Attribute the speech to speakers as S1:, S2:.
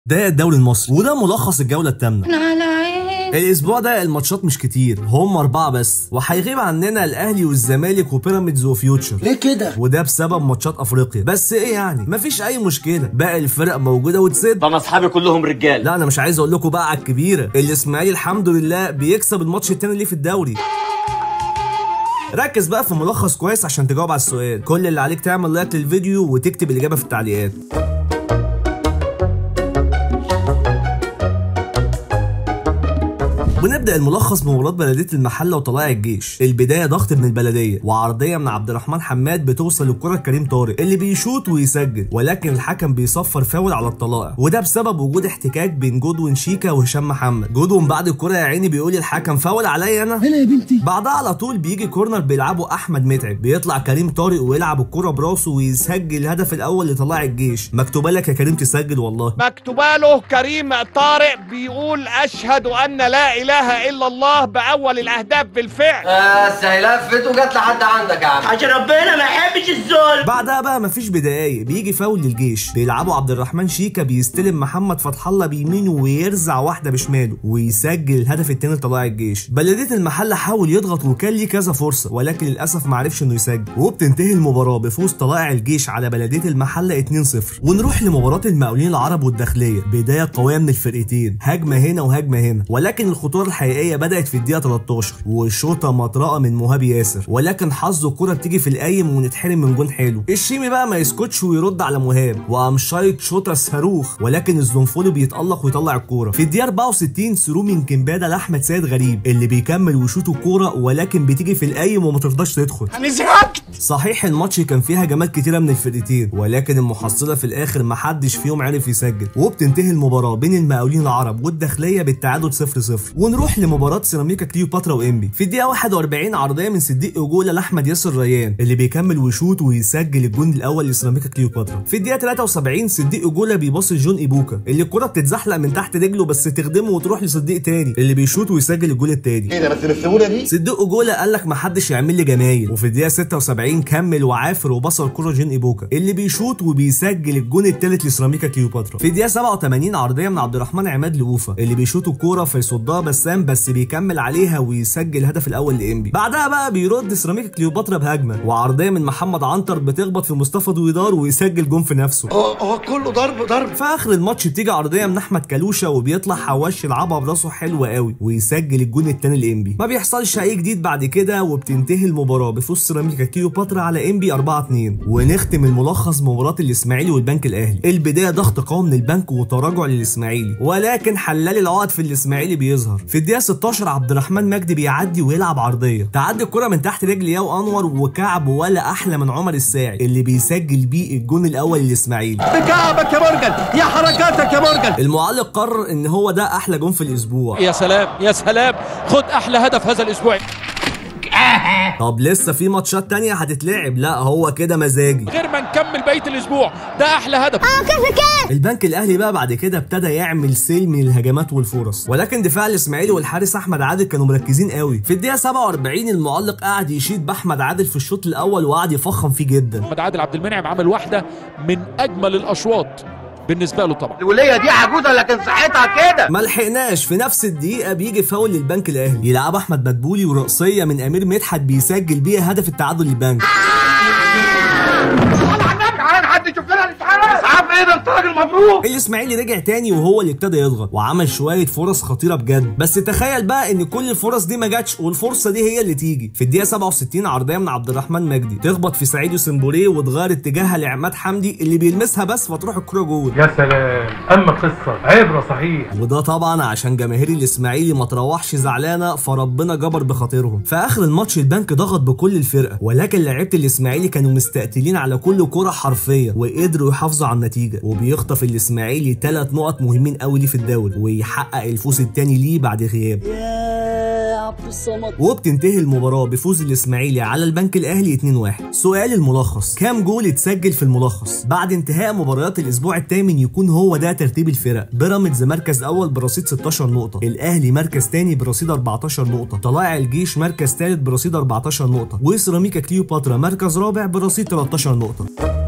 S1: ده الدوري المصري وده ملخص الجولة الثامنة
S2: على عين
S1: الاسبوع ده الماتشات مش كتير هم اربعة بس وهيغيب عننا الاهلي والزمالك وبيراميدز وفيوتشر
S3: ليه كده؟
S1: وده بسبب ماتشات افريقيا بس ايه يعني مفيش اي مشكلة باقي الفرق موجودة وتسد
S4: ده انا اصحابي كلهم رجال
S1: لا انا مش عايز اقول لكم بقى على الكبيرة الاسماعيلي الحمد لله بيكسب الماتش التاني ليه في الدوري ركز بقى في ملخص كويس عشان تجاوب على السؤال كل اللي عليك تعمل لايك للفيديو وتكتب الاجابة في التعليقات ونبدا الملخص بمباراه بلديه المحله وطلائع الجيش البدايه ضغط من البلديه وعرضيه من عبد الرحمن حماد بتوصل للكره لكريم طارق اللي بيشوط ويسجل ولكن الحكم بيصفر فاول على الطلائع وده بسبب وجود احتكاك بين جودوين شيكا وهشام محمد جودوين بعد الكره يا عيني بيقول الحكم فاول عليا انا
S3: هنا يا بنتي
S1: بعدها على طول بيجي كورنر بيلعبه احمد متعب بيطلع كريم طارق ويلعب الكره براسه ويسجل الهدف الاول لطلائع الجيش مكتوبه لك يا كريم تسجل والله
S5: مكتوبه له كريم طارق بيقول اشهد ان لا اله الا الله باول الاهداف بالفعل
S6: بس هي لفت وجت لحد عندك يا عم
S2: عشان ربنا ما يحبش الظلم
S1: بعدها بقى مفيش بدقايق بيجي فاول للجيش بيلعبوا عبد الرحمن شيكا بيستلم محمد فتح الله بيمينه ويرزع واحده بشماله ويسجل الهدف التاني لطلائع الجيش بلديه المحله حاول يضغط وكان ليه كذا فرصه ولكن للاسف ما عرفش انه يسجل وبتنتهي المباراه بفوز طلائع الجيش على بلديه المحله 2-0 ونروح لمباراه المقاولين العرب والداخليه بدايه قويه من الفرقتين هجمه هنا وهجمه هنا ولكن الخطوره الحقيقيه بدات في الدقيقه 13 وشوطه مطرقه من مهاب ياسر ولكن حظه الكره بتيجي في القايم ونتحرم من جون حلو الشيمي بقى ما يسكتش ويرد على مهاب وقام شايط شوطه صاروخ ولكن الزنفولي بيتالق ويطلع الكوره في الدقيقه 64 ثرو من كمباده لاحمد سيد غريب اللي بيكمل ويشوط الكوره ولكن بتيجي في القايم وما ترضاش تدخل
S5: انا زهقت
S1: صحيح الماتش كان فيه هجمات كتيره من الفرقتين ولكن المحصله في الاخر محدش فيهم عرف يسجل وبتنتهي المباراه بين المقاولين العرب والداخليه بالتعادل 0-0 ونروح لمباراه سيراميكا كليوباترا وانبي في الدقيقه 41 عرضيه من صديق اجوله لاحمد ياسر ريان اللي بيكمل ويشوط ويسجل الجون الاول لسيراميكا كليوباترا في الدقيقه 73 صديق اجوله بيباص لجون ايبوكا اللي الكره بتتزحلق من تحت رجله بس تخدمه وتروح لصديق تاني اللي بيشوط ويسجل الجول التاني
S3: ايه ده بس بالسهوله دي؟
S1: صدق جوله قال لك محدش يعمل لي جمايل وفي الدقيقه 76 كمل وعافر وبصل كره جون ايبوكا اللي بيشوط وبيسجل الجون الثالث لسيراميكا كليوباترا في الدقيقه 87 عرضيه من عبد الرحمن عماد لاوفا اللي بيشوط الكوره فيصدها بسام بس بيكمل عليها ويسجل الهدف الاول لانبي بعدها بقى بيرد سيراميكا كليوباترا بهجمه وعرضيه من محمد عنتر بتخبط في مصطفى دويدار ويسجل جون في نفسه
S3: هو هو كله ضرب ضرب
S1: في اخر الماتش بتيجي عرضيه من احمد كالوشا وبيطلع حواش يلعبها براسه حلوه قوي ويسجل الجون الثاني لانبي ما بيحصلش اي جديد بعد كده وبتنتهي المباراه بفوز سيراميكا كليوباترا على انبي 4 2 ونختم الملخص بمباراه الاسماعيلي والبنك الاهلي البدايه ضغط قوي من البنك وتراجع للاسماعيلي ولكن حلال العقد في الاسماعيلي بيظهر في الدقيقه 16 عبد الرحمن مجدي بيعدي ويلعب عرضيه تعدي الكره من تحت رجل ياو انور وكعب ولا احلى من عمر الساعي اللي بيسجل بيه الجون الاول للاسماعيلي
S5: بكعبك يا مورجان يا حركاتك يا مورجان
S1: المعلق قرر ان هو ده احلى جون في الاسبوع
S7: يا سلام يا سلام خد احلى هدف هذا الاسبوع
S1: طب لسه في ماتشات تانية هتتلعب لا هو كده مزاجي
S7: غير ما نكمل بقيه الاسبوع ده احلى هدف
S1: البنك الاهلي بقى بعد كده ابتدى يعمل سيل من الهجمات والفرص ولكن دفاع الاسماعيلي والحارس احمد عادل كانوا مركزين قوي في الدقيقه 47 المعلق قعد يشيد باحمد عادل في الشوط الاول وقعد يفخم فيه جدا
S7: محمد عادل عبد المنعم عمل واحده من اجمل الاشواط بالنسبه له طبعا
S6: الوليه دي عجوزه لكن صحتها كده
S1: ما لحقناش في نفس الدقيقه بيجي فاول للبنك الاهلي يلعب احمد مدبولي ورأسيه من امير مدحت بيسجل بيها هدف التعادل للبنك
S6: حد يشوف لنا الاسعاف اسعاف ايه ده انت راجل مبروك
S1: الاسماعيلي رجع تاني وهو اللي ابتدى يضغط وعمل شويه فرص خطيره بجد بس تخيل بقى ان كل الفرص دي ما جاتش والفرصه دي هي اللي تيجي في الدقيقه 67 عرضيه من عبد الرحمن مجدي تخبط في سعيد سمبوريه وتغير اتجاهها لعماد حمدي اللي بيلمسها بس فتروح الكره جول
S8: يا سلام اما قصه عبره صحيح
S1: وده طبعا عشان جماهير الاسماعيلي ما تروحش زعلانه فربنا جبر بخاطرهم في اخر الماتش البنك ضغط بكل الفرقه ولكن لعيبه الاسماعيلي كانوا مستقتلين على كل كره حرفيا وقدروا يحافظوا على النتيجه وبيخطف الاسماعيلي ثلاث نقط مهمين قوي ليه في الدوري ويحقق الفوز الثاني ليه بعد غياب
S2: يا عبد الصمد
S1: وبتنتهي المباراة بفوز الإسماعيلي على البنك الأهلي 2-1 سؤال الملخص كام جول اتسجل في الملخص بعد انتهاء مباريات الأسبوع الثامن يكون هو ده ترتيب الفرق بيراميدز مركز أول برصيد 16 نقطة الأهلي مركز ثاني برصيد 14 نقطة طلائع الجيش مركز ثالث برصيد 14 نقطة وسيراميكا كليوباترا مركز رابع برصيد 13 نقطة